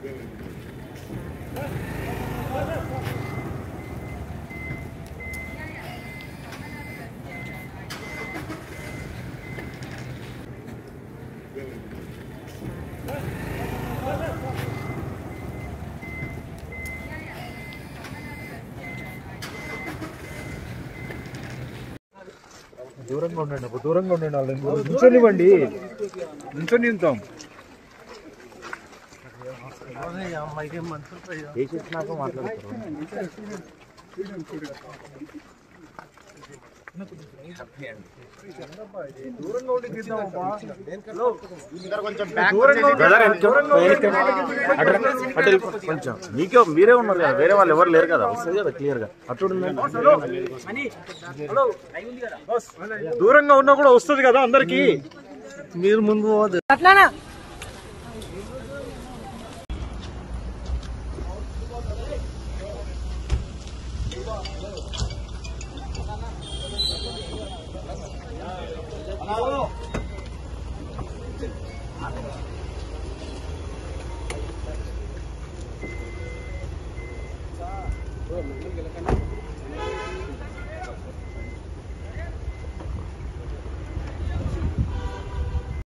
దూరంగా ఉండండి ఒక దూరంగా ఉండండి వాళ్ళని నుంచొనివ్వండి నుంచొని ఉంటాం దూరంగా ఉండి తీద్దాం అబ్బా. బ్రదర్ కొంచెం మీకే మీరే ఉన్నారు కదా వేరే వాళ్ళు ఎవరు లేరు కదా వస్తుంది కదా క్లియర్ గా అటు దూరంగా ఉన్నా కూడా వస్తుంది కదా అందరికి మీరు ముందు అట్లానా